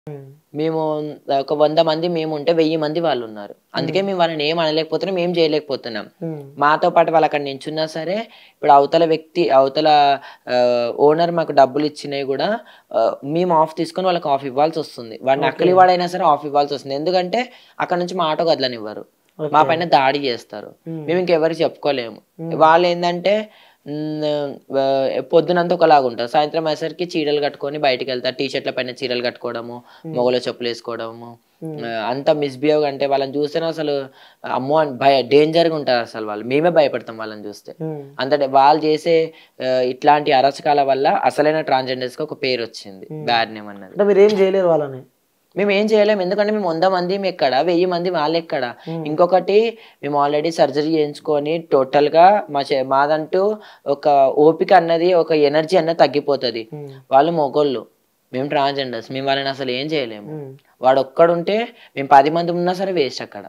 మేము ఒక వంద మంది మేము ఉంటే వెయ్యి మంది వాళ్ళు ఉన్నారు అందుకే మేము వాళ్ళని ఏం అనలేకపోతున్నాం ఏం చేయలేకపోతున్నాం మాతో పాటు వాళ్ళు అక్కడ నించున్నా సరే ఇప్పుడు అవతల వ్యక్తి అవతల ఓనర్ మాకు డబ్బులు ఇచ్చినవి కూడా ఆ, మేము ఆఫ్ తీసుకొని వాళ్ళకి ఆఫ్ ఇవ్వాల్సి వస్తుంది వాడిని నక్కలి వాడైనా సరే ఆఫ్ ఇవ్వాల్సి వస్తుంది ఎందుకంటే అక్కడ నుంచి మా ఆటో కదలనివ్వరు మా పైన దాడి చేస్తారు మేము ఇంకెవరికి చెప్పుకోలేము వాళ్ళు ఏంటంటే మ్, ఆ, పొద్దునంతా ఒకలాగా ఉంటారు సాయంత్రం అయ్యేసరికి చీరలు కట్టుకొని బయటికి వెళ్తారు టీ షర్ట్ల పైన చీరలు కట్టుకోవడము మొగల చెప్పులు వేసుకోవడము ఆ, అంత మిస్బిహేవ్ అంటే వాళ్ళని చూస్తేనే అసలు అమ్మో అని భయ డేంజర్గా ఉంటారు అసలు వాళ్ళు మేమే భయపడతాం వాళ్ళని చూస్తే అంత వాళ్ళు చేసే ఆ, ఇట్లాంటి అరచకాల వల్ల అసలైన ట్రాన్స్జెండర్స్ కి ఒక పేరు వచ్చింది బ్యాడ్ నేమ్ అన్నది అంటే మీరు ఏం చేయలేరు వాళ్ళని మేము ఏం చేయలేము ఎందుకంటే మేము వంద మంది ఎక్కడ వెయ్యి మంది వాళ్ళు ఎక్కడ ఇంకొకటి మేము ఆల్రెడీ సర్జరీ చేయించుకొని టోటల్ గా మా చే- మాదంటూ ఒక ఓపిక అన్నది ఒక ఎనర్జీ అన్నది తగ్గిపోతుంది వాళ్ళు మొగోళ్ళు మేము ట్రాన్స్జెండర్స్ మేము వాళ్ళని అసలు ఏం చేయలేము వాడు ఒక్కడుంటే మేము పది మంది ఉన్నా సరే వేస్ట్ అక్కడ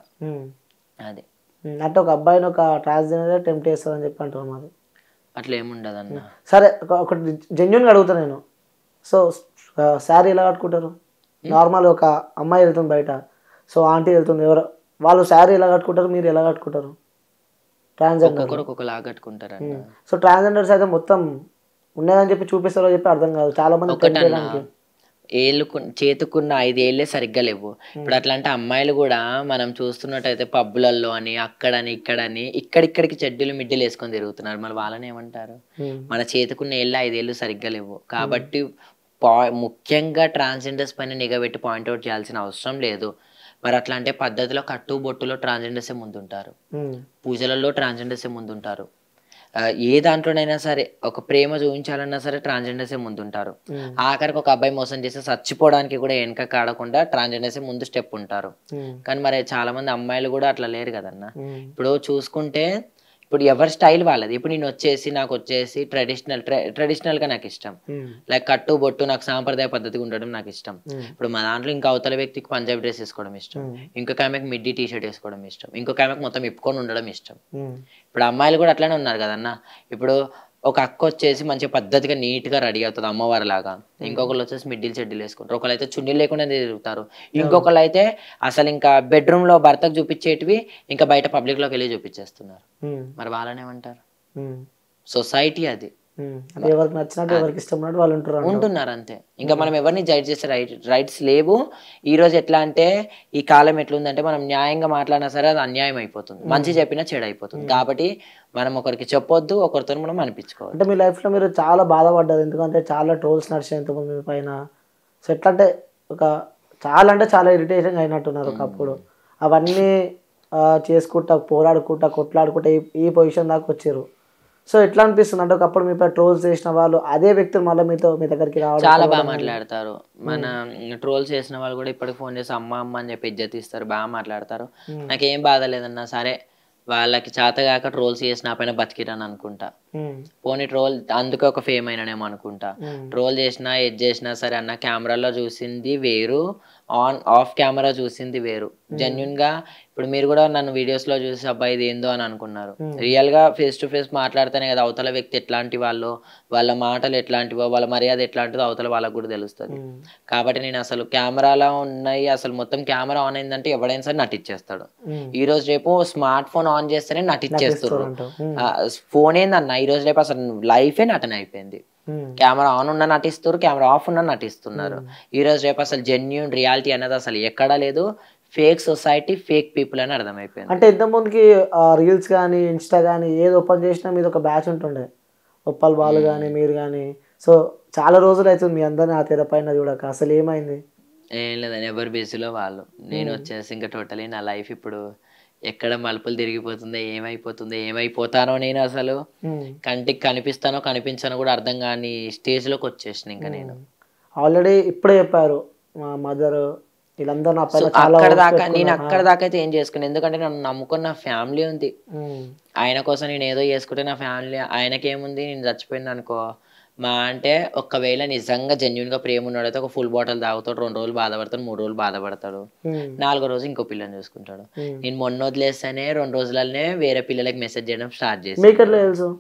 అది అంటే ఒక అబ్బాయిని ఒక ట్రాన్స్జెండర్ టెంప్ట్ చేస్తారని చెప్పి అంటారు మరి అట్లా ఏముండదు అన్న సరే ఒక- ఒకటి జెన్యున్గా అడుగుతా నేను సో శారీ ఎలా కట్టుకుంటారు నార్మల్ ఒక అమ్మాయి వెళ్తుంది బయట సో ఆంటీ వెళ్తుంది ఎవరు వాళ్ళు శారీ ఎలా కట్టుకుంటారు మీరు ఎలా కట్టుకుంటారు ట్రాన్స్జెండర్ ఒక్కొక్కరు ఒక్కొక్కలా కట్టుకుంటారు అన్న సో ట్రాన్స్జెండర్స్ అయితే మొత్తం ఉన్నదని చెప్పి చూపిస్తారో చెప్పి అర్థం కాదు చాలా మంది tempt ఒకటన్నా చేయడానికి ఏళ్ళకు చేతుకున్న ఐదేళ్లే సరిగ్గా లేవు ఇప్పుడు అట్లాంటి అమ్మాయిలు కూడా మనం చూస్తున్నట్టయితే పబ్బులలో అని అక్కడని ఇక్కడని ఇక్కడిక్కడికి చెడ్డీలు మిడ్డీలు వేసుకొని తిరుగుతున్నారు మరి వాళ్ళని ఏమంటారు Hmm. మన చేతుకున్న ఏళ్ళు ఐదేళ్ళు సరిగ్గా లేవు కాబట్టి పా ముఖ్యంగా ట్రాన్స్జెండర్స్ పైన నిఘా పెట్టి పాయింట్అవుట్ చేయాల్సిన అవసరం లేదు మరి అట్లా అంటే పద్ధతిలో కట్టు బొట్టులో ట్రాన్స్జెండర్సే ముందుంటారు ఉమ్. పూజలలో ట్రాన్స్జెండర్సే ముందుంటారు ఆ, ఏ దాంట్లోనైనా సరే ఒక ప్రేమ చూపించాలన్నా సరే ట్రాన్స్జెండర్సే ముందుంటారు ఉమ్. ఆఖరికి ఒక అబ్బాయి మోసం చేస్తే చచ్చిపోవడానికి కూడా వెనక కాడకుండా ట్రాన్స్జెండర్సే ముందు స్టెప్ ఉంటారు ఉమ్. కానీ మరి చాలా మంది అమ్మాయిలు కూడా అట్లా లేరు కదన్న ఉమ్. ఇప్పుడు చూసుకుంటే ఇప్పుడు ఎవరి స్టైల్ వాళ్ళది ఇప్పుడు నేను వచ్చేసి నాకు వచ్చేసి ట్రెడిషనల్ ట్రెడిషనల్ గా నాకు ఇష్టం ఉమ్. లైక్ కట్టు బొట్టు నాకు సాంప్రదాయ పద్ధతిగా ఉండడం నాకు ఇష్టం ఉమ్. ఇప్పుడు మా దాంట్లో ఇంకా అవతల వ్యక్తికి పంజాబీ డ్రెస్ వేసుకోవడం ఇష్టం ఉమ్. ఇంకొక ఆమెకి మిడ్డీ టీ షర్ట్ వేసుకోవడం ఇష్టం ఇంకొక ఆమెకి మొత్తం ఇప్పుకొని ఉండడం ఇష్టం ఉమ్. ఇప్పుడు అమ్మాయిలు కూడా అట్లానే ఉన్నారు కదన్న ఇప్పుడు ఒక అక్క వచ్చేసి మంచిగా పద్ధతిగా నీట్ గా రెడీ అవుతుంది అమ్మవారి లాగా ఇంకొకళ్ళు వచ్చేసి మిడ్డీలు చెడ్డీలు వేసుకుంటారు ఒకళ్ళు అయితే చున్నీలు లేకుండా తిరుగుతారు ఇంకొకళ్ళు అయితే అసలు ఇంకా బెడ్రూమ్ లో భర్తకు చూపించేటివి ఇంకా బయట పబ్లిక్ లోకి వెళ్ళి చూపించేస్తున్నారు ఉమ్. మరి వాళ్ళని ఏమంటారు ఉమ్. సొసైటీ అది ఉమ్. అంటే ఎవరికి నచ్చినట్టు ఎవరికి ఇష్టం ఉన్నట్టు వాళ్ళు ఉంటారు అంటావు. ఉంటున్నారు అంతే ఇంకా మనం ఎవరిని జడ్జ్ చేసే రైట్ రైట్స్ లేవు ఈ రోజు ఎట్లా అంటే ఈ కాలం ఎట్లుందంటే మనం న్యాయంగా మాట్లాడినా సరే అది అన్యాయం అయిపోతుంది మంచి చెప్పినా చెడు అయిపోతుంది కాబట్టి మనం ఒకరికి చెప్పొద్దు ఒకరితో మనం అనిపించుకోవాలి అంటే మీ లైఫ్లో మీరు చాలా బాధపడ్డారు ఎందుకంటే చాలా ట్రోల్స్ నడిచాయి ఇంతకుముందు మీ పైన సో ఎట్లా అంటే ఒక చాలా అంటే చాలా ఇరిటేషన్ అయినట్టున్నారు ఒకప్పుడు అవన్నీ ఆ, చేసుకుంటా పోరాడుకుంటా కొట్లాడుకుంటా ఈ ఈ పొజిషన్ దాకా వచ్చారు సో ఎట్లా అనిపిస్తుంది అంటే ఒకప్పుడు మీపై ట్రోల్స్ చేసిన వాళ్ళు అదే వ్యక్తులు మళ్ళీ మీతో మీ దగ్గరికి రావడం చాలా బాగా మాట్లాడతారు మన ట్రోల్స్ చేసిన వాళ్ళు కూడా ఇప్పటికి ఫోన్ చేసి అమ్మ అమ్మ అని చెప్పి ఇజ్జత్ ఇస్తారు బాగా మాట్లాడతారు నాకేం బాధ లేదన్నా సరే వాళ్ళకి చేతగాక ట్రోల్స్ చేసి నా పైన బతికిరని అనుకుంటా ఉమ్, పోనీ ట్రోల్ అందుకే ఒక ఫేమ్ అయినానేమో అనుకుంటా ఉమ్, ట్రోల్ చేసినా ఎడ్ చేసినా సరే అన్న కెమెరాలో చూసింది వేరు ఆన్ ఆఫ్ కెమెరా చూసింది వేరు జెన్యున్ గా ఇప్పుడు మీరు కూడా నన్ను వీడియోస్ లో చూసి అబ్బాయి ఇది ఏందో అని అనుకున్నారు రియల్ గా ఫేస్ టు ఫేస్ మాట్లాడితేనే కదా అవతల వ్యక్తి ఎట్లాంటి వాళ్ళు వాళ్ళ మాటలు ఎట్లాంటివో వాళ్ళ మర్యాద ఎట్లాంటిదో అవతల వాళ్ళకు కూడా తెలుస్తుంది ఉమ్, కాబట్టి నేను అసలు కెమెరాలో ఉన్నాయి అసలు మొత్తం కెమెరా ఆన్ అయిందంటే ఎవడైనా సరే నటించేస్తాడు ఉమ్. ఈ రోజు రేపు స్మార్ట్ ఫోన్ ఆన్ చేస్తేనే నటించేస్తారు అంటావు. ఉమ్, ఫోన్ ఏందన్న ఈ రోజు రేపు అసలు లైఫే నటన అయిపోయింది ఉమ్, కెమెరా ఆన్ ఉన్న నటిస్తారు కెమెరా ఆఫ్ ఉన్న నటిస్తున్నారు ఈ రోజు రేపు అసలు జెన్యున్ రియాలిటీ అనేది అసలు ఎక్కడా లేదు ఫేక్ సొసైటీ ఫేక్ పీపుల్ అని అర్థమైపోయింది అంటే ఇంతకుముందుకి రీల్స్ కానీ ఇన్స్టా కానీ ఏది ఓపెన్ చేసినా మీద ఒక బ్యాచ్ ఉంటుండే ఒప్పల్ బాలు కానీ మీరు కానీ సో చాలా రోజులు అవుతుంది మీ అందరిని ఆ తెర పైన చూడక అసలు ఏమైంది ఏం లేదని ఎవరు బిజీలో వాళ్ళు నేను వచ్చేసి ఇంకా టోటలీ నా లైఫ్ ఇప్పుడు ఎక్కడ మలుపులు తిరిగిపోతుందో ఏమైపోతుందో ఏమైపోతానో నేను అసలు ఉమ్. కంటికి కనిపిస్తానో కనిపించానో కూడా అర్థం కాని స్టేజ్ లోకి వచ్చేసిన ఇంకా నేను ఆల్రెడీ ఇప్పుడే చెప్పారు మా మదర్ వీళ్ళందరూ నా పైన చాలా అక్కడ hopes దాకా నేను పెట్టుకున్నారు. అక్కడ దాకా అయితే ఏం చేసుకున్నాను ఎందుకంటే నన్ను నమ్ముకున్న ఫ్యామిలీ ఉంది ఉమ్, ఆయన కోసం నేను ఏదో చేసుకుంటే నా ఫ్యామిలీ ఆయనకేముంది నేను చచ్చిపోయింది అనుకో మా అంటే ఒకవేళ నిజంగా జెన్యున్ గా ప్రేమ ఉన్నాడైతే ఒక ఫుల్ బాటిల్ తాగుతాడు రెండు రోజులు బాధపడతాడు మూడు రోజులు బాధపడతాడు ఉమ్, నాలుగో రోజు ఇంకో పిల్లని చూసుకుంటాడు Hmm. నేను మొన్న వదిలేస్తేనే రెండు రోజులనే వేరే పిల్లలకి మెసేజ్ చేయడం స్టార్ట్ చేసి మీకు ఎట్లా తెలుసు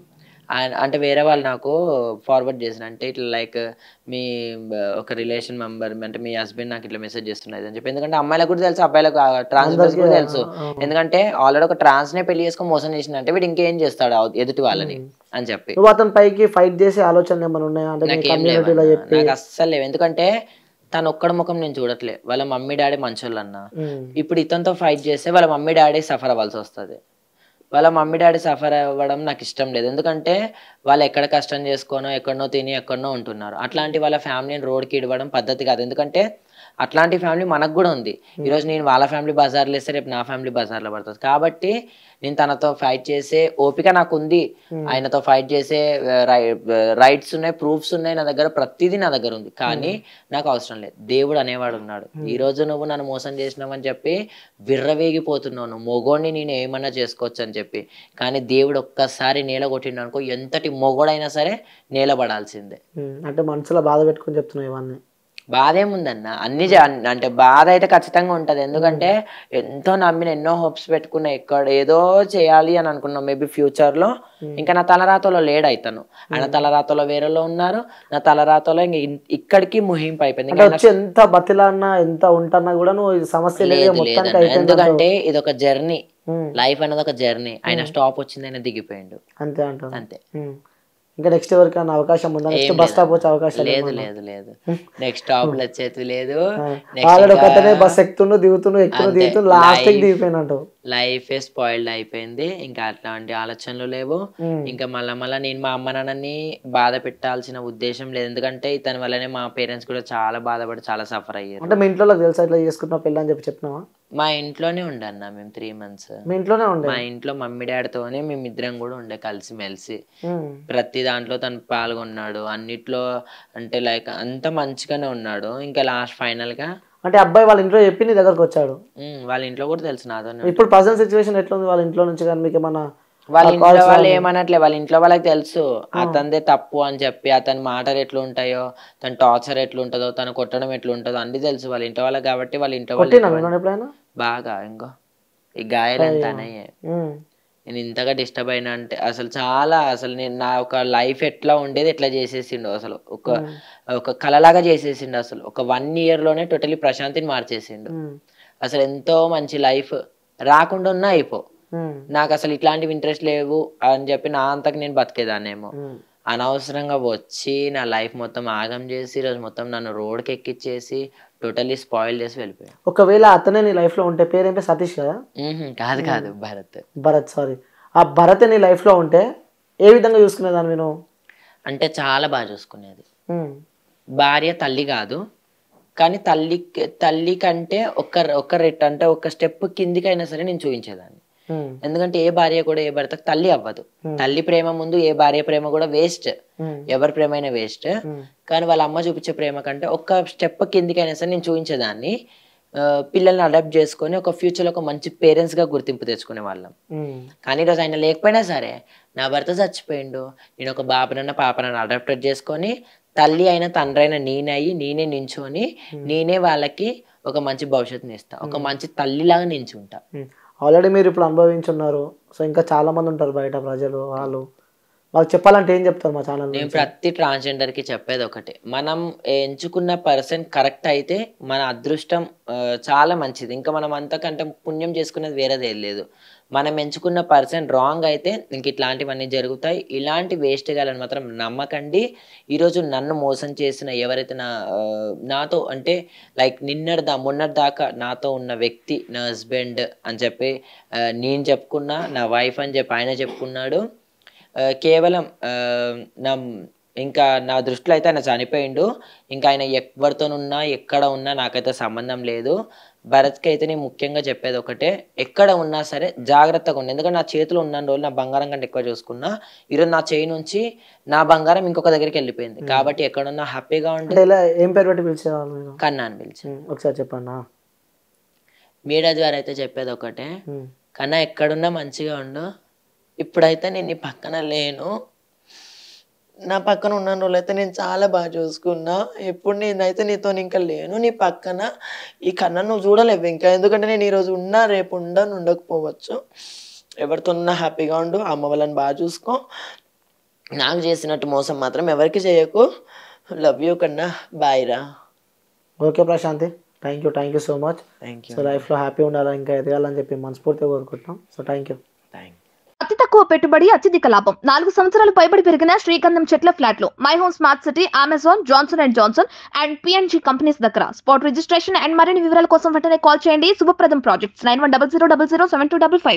ఆయన అంటే వేరే వాళ్ళు నాకు ఫార్వర్డ్ చేసిన అంటే ఇట్లా లైక్ మీ బ- ఒక రిలేషన్ మెంబర్ అంటే మీ హస్బెండ్ నాకు ఇట్లా మెసేజ్ చేస్తున్నది అని చెప్పి ఎందుకంటే అమ్మాయిలకు కూడా తెలుసు అబ్బాయిలకు ట్రాన్స్ కూడా తెలుసు ఎందుకంటే ఆల్రెడీ ఒక ట్రాన్స్ నే పెళ్లి చేసుకొని మోసం చేసిందంటే వీడు ఇంకేం చేస్తాడు ఆ ఎదుటి వాళ్ళని అని చెప్పి నువ్వు అతని పైకి ఫైట్ చేసే ఆలోచనలు ఏమైనా ఉన్నాయా అంటే మీ నాకేం కమ్యూనిటీలో లేవన్నా. చెప్పి నాకు అస్సలు లేవు ఎందుకంటే తను ఒక్కడ ముఖం నేను చూడట్లే వాళ్ళ మమ్మీ డాడీ మంచోళ్ళు అన్న ఉమ్, ఇప్పుడు ఇతనితో ఫైట్ చేస్తే వాళ్ళ మమ్మీ డాడీ సఫర్ అవ్వాల్సి వస్తుంది వాళ్ళ మమ్మీ డాడీ సఫర్ అవ్వడం నాకు ఇష్టం లేదు ఎందుకంటే వాళ్ళు ఎక్కడ కష్టం చేసుకోనో ఎక్కడనో తిని ఎక్కడనో ఉంటున్నారు అట్లాంటి వాళ్ళ ఫ్యామిలీని రోడ్కి ఇడవడం పద్ధతి కాదు ఎందుకంటే అట్లాంటి ఫ్యామిలీ మనకు కూడా ఉంది ఈరోజు నేను వాళ్ళ ఫ్యామిలీ బజార్లో వేస్తే రేపు నా ఫ్యామిలీ బజార్లో పడుతుంది కాబట్టి నేను తనతో ఫైట్ చేసే ఓపిక నాకు ఉంది ఆయనతో ఫైట్ చేసే రైట్స్ ఉన్నాయి ప్రూఫ్స్ ఉన్నాయి నా దగ్గర ప్రతిదీ నా దగ్గర ఉంది కానీ నాకు అవసరం లేదు దేవుడు అనేవాడు ఉన్నాడు ఈ రోజు నువ్వు నన్ను మోసం చేసినావని చెప్పి విర్రవేగిపోతున్నావు నువ్వు మొగోడిని నేను ఏమన్నా చేసుకోవచ్చు అని చెప్పి కానీ దేవుడు ఒక్కసారి నేల కొట్టిండు అనుకో ఎంతటి మొగోడైనా సరే నేలబడాల్సిందే ఉమ్, అంటే మనసులో బాధ పెట్టుకొని చెప్తున్నావు ఇవన్నీ బాధ ఏముందన్న అన్ని జ- అన్- అంటే బాధ అయితే ఖచ్చితంగా ఉంటది ఎందుకంటే ఎంతో నమ్మిన ఎన్నో హోప్స్ పెట్టుకున్నా ఎక్కడ ఏదో చేయాలి అని అనుకున్నాం మేబీ ఫ్యూచర్ లో ఇంకా నా తలరాతలో లేడు అయితాను ఆయన తలరాతలో వేరేలో ఉన్నారు నా తలరాతలో ఇంక ఇన్- ఇక్కడికి ముహింపు అయిపోయింది అంటే వచ్చి ఎంత బతిలాన్నా ఎంత ఉంటాన్నా కూడా నువ్వు ఈ సమస్య లేదు లేదు మొత్తానికి లేదన్న. అయిపోయింది ఎందుకంటే ఇది ఒక జర్నీ ఉమ్, లైఫ్ అనేది ఒక జర్నీ ఆయన స్టాప్ వచ్చింది ఆయన దిగిపోయిండు అంతే అంటాను అంతే ఉమ్. ఇంకా నెక్స్ట్ ఎవరికైనా అవకాశం ఉందా నెక్స్ట్ బస్ స్టాప్ వచ్చే అవకాశం లేదు లేదు లేదు నెక్స్ట్ స్టాప్ లో వచ్చేది లేదు ఆల్రెడీ ఒక అతనే బస్ ఎక్కుతుండు దిగుతుండు ఎక్కుతుండు దిగుతుండు లాస్ట్ దిగిపోయినట్టు లైఫ్ స్పాయిల్డ్ అయిపోయింది ఇంకా అట్లాంటి ఆలోచనలు లేవు ఉమ్. ఇంకా మళ్ళా మళ్ళా నేను మా అమ్మ నాన్నని బాధ పెట్టాల్సిన ఉద్దేశం లేదు ఎందుకంటే ఇతని వల్లనే మా పేరెంట్స్ కూడా చాలా బాధపడి చాలా సఫర్ అయ్యారు అంటే మీ ఇంట్లో తెలుసా ఇట్లా చేసుకుంటున్నా పెళ్ళి అని చెప్పి చెప్పినావా మా ఇంట్లోనే ఉండే అన్న మేము త్రీ మంత్స్ మీ ఇంట్లోనే ఉండే మా ఇంట్లో మమ్మీ డాడీతోనే మేము ఇద్దరం కూడా ఉండే కలిసి మెలిసి ఉమ్. ప్రతి దాంట్లో తను పాల్గొన్నాడు అన్నిట్లో అంటే లైక్ అంత మంచిగానే ఉన్నాడు ఇంకా లాస్ట్ ఫైనల్ గా అంటే అబ్బాయి వాళ్ళ ఇంట్లో చెప్పి నీ దగ్గరకు వచ్చాడు ఉమ్, వాళ్ళ ఇంట్లో కూడా తెలుసు నాతోనే ఇప్పుడు ప్రజెంట్ సిచ్యువేషన్ ఎట్లా ఉంది వాళ్ళ ఇంట్లో నుంచి కానీ మీకు ఏమన్నా వాళ్ళ ఇంట్లో వాళ్ళు ఏమనట్లే వాళ్ళ ఇంట్లో వాళ్ళకి తెలుసు అతనిదే తప్పు అని చెప్పి అతని మాటలు ఎట్లా ఉంటాయో తన టార్చర్ ఎట్లా ఉంటుందో తను కొట్టడం ఎట్లా ఉంటుందో అన్ని తెలుసు వాళ్ళ ఇంట్లో వాళ్ళకి కాబట్టి వాళ్ళ ఇంట్లో వాళ్ళు కొట్టినా నేను ఎప్పుడైనా బాగా ఇంకో ఈ గాయాలు ఎంత అన్నాయి ఉమ్. నేను ఇంతగా డిస్టర్బ్ అయినా అంటే అసలు చాలా అసలు నేను నా ఒక లైఫ్ ఎట్లా ఉండేది ఎట్లా చేసేసిండు అసలు ఒక ఒక కలలాగా చేసేసిండు అసలు ఒక వన్ ఇయర్ లోనే టోటలీ ప్రశాంతిని మార్చేసిండు ఉమ్. అసలు ఎంతో మంచి లైఫ్ రాకుండా ఉన్నా అయిపో ఉమ్. నాకు అసలు ఇట్లాంటివి ఇంట్రెస్ట్ లేవు అని చెప్పి నా అంతకు నేను బతికేదాన్నేమో ఉమ్. అనవసరంగా వచ్చి నా లైఫ్ మొత్తం ఆగం చేసి ఈరోజు మొత్తం నన్ను రోడ్కి ఎక్కిచ్చేసి టోటల్లీ స్పాయిల్ చేసి వెళ్ళిపోయాను ఒకవేళ అతనే నీ లైఫ్ లో ఉంటే పేరేం పేరు సతీష్ కదా మ్మ్హ్మ్. కాదు కాదు భరత్ భరత్ సారీ ఆ భరత్ నీ లైఫ్ లో ఉంటే ఏ విధంగా చూసుకునేదాన్ని నేను అంటే చాలా బాగా చూసుకునేది భార్య తల్లి కాదు కానీ తల్లి తల్లి కంటే ఒక ఒక రెట్ అంటే ఒక స్టెప్ కిందికైనా సరే నేను చూపించేదాన్ని ఎందుకంటే ఏ భార్య కూడా ఏ భర్తకు తల్లి అవ్వదు తల్లి ప్రేమ ముందు ఏ భార్య ప్రేమ కూడా వేస్ట్ ఎవరి ప్రేమ అయినా వేస్ట్ కానీ వాళ్ళ అమ్మ చూపించే ప్రేమ కంటే ఒక స్టెప్ కిందికైనా సరే నేను చూపించేదాన్ని ఆ, పిల్లల్ని అడాప్ట్ చేసుకొని ఒక ఫ్యూచర్ లో ఒక మంచి పేరెంట్స్ గా గుర్తింపు తెచ్చుకునే వాళ్ళం కానీ ఈరోజు ఆయన లేకపోయినా సరే నా భర్త చచ్చిపోయిండు నేను ఒక బాబునన్న పాపనన్న అడాప్టెడ్ చేసుకొని తల్లి అయిన తండ్రి అయిన నేనయ్యి నేనే నించొని నేనే వాళ్ళకి ఒక మంచి భవిష్యత్తుని ఇస్తా ఒక మంచి తల్లిలాగా నించుంటా ఆల్రెడీ మీరు ఇప్పుడు అనుభవించున్నారు సో ఇంకా చాలా మంది ఉంటారు బయట ప్రజలు వాళ్ళు వాళ్ళకి చెప్పాలంటే ఏం చెప్తారు మా ఛానల్ నేను ప్రతి ట్రాన్స్జెండర్ కి చెప్పేది ఒకటే మనం ఎంచుకున్న పర్సన్ కరెక్ట్ అయితే మన అదృష్టం ఆ, చాలా మంచిది ఇంకా మనం అంతకంటే పుణ్యం చేసుకునేది వేరేది ఏం లేదు మనం ఎంచుకున్న పర్సన్ రాంగ్ అయితే ఇంక ఇట్లాంటివన్నీ జరుగుతాయి ఇలాంటి వేస్ట్ గాలని మాత్రం నమ్మకండి ఈరోజు నన్ను మోసం చేసిన ఎవరైతే నా ఆ, నాతో అంటే లైక్ నిన్నటి దా మొన్నటి దాకా నాతో ఉన్న వ్యక్తి నా హస్బెండ్ అని చెప్పి ఆ, నేను చెప్పుకున్నా నా వైఫ్ అని చెప్పి ఆయన చెప్పుకున్నాడు ఆ, కేవలం ఆ, నా ఇంకా నా దృష్టిలో అయితే ఆయన చనిపోయిండు ఇంకా ఆయన ఎవరితోనున్నా ఎక్కడ ఉన్నా నాకైతే సంబంధం లేదు భరత్కి అయితే నేను ముఖ్యంగా చెప్పేది ఒకటే ఎక్కడ ఉన్నా సరే జాగ్రత్తగా ఉండి ఎందుకంటే నా చేతిలో ఉన్న రోజులు నా బంగారం కంటే ఎక్కువ చూసుకున్నా ఈరోజు నా చేయి నుంచి నా బంగారం ఇంకొక దగ్గరికి వెళ్ళిపోయింది కాబట్టి ఎక్కడున్నా హ్యాపీగా ఉండి అంటే ఇలా ఏం పేరు పెట్టి పిలిచేవాళ్ళు మీరు కన్నా అని పిలిచి ఉమ్, ఒకసారి చెప్పండి ఆ. మీడియా ద్వారా అయితే చెప్పేది ఒకటే ఉమ్, కన్నా ఎక్కడున్నా మంచిగా ఉండు ఇప్పుడైతే నేను నీ పక్కన లేను నా పక్కన ఉన్న రోజులైతే నేను చాలా బాగా చూసుకున్నా ఎప్పుడు నేనైతే నీతో ఇంకా లేను నీ పక్కన ఈ కన్నా నువ్వు చూడలేవు ఇంకా ఎందుకంటే నేను ఈరోజు ఉన్నా రేపు ఉండను ఉండకపోవచ్చు ఎవరితో ఉన్నా హ్యాపీగా ఉండు అమ్మ వాళ్ళని బాగా చూసుకో నాకు చేసినట్టు మోసం మాత్రం ఎవరికి చేయకు లవ్ యూ కన్నా బాయ్ రా okay Prashanthi thank you thank you so much thank you so లైఫ్లో హ్యాపీ ఉండాలని ఇంకా ఎదగాలని చెప్పి మనస్ఫూర్తిగా కోరుకుంటున్నాం సో థ్యాంక్ యూ థ్యాంక్ అతి తక్కువ పెట్టుబడి అత్యధిక లాభం నాలుగు సంవత్సరాలు పైబడి పెరిగిన శ్రీగంధం చెట్ల ఫ్లాట్లు My Home smart city Amazon Johnson and Johnson and PNG companies దగ్గర స్పాట్ రిజిస్ట్రేషన్ అండ్ మరిన్ని వివరాల కోసం వెంటనే కాల్ చేయండి Shubhapradam projects nine one double zero double zero seven two double five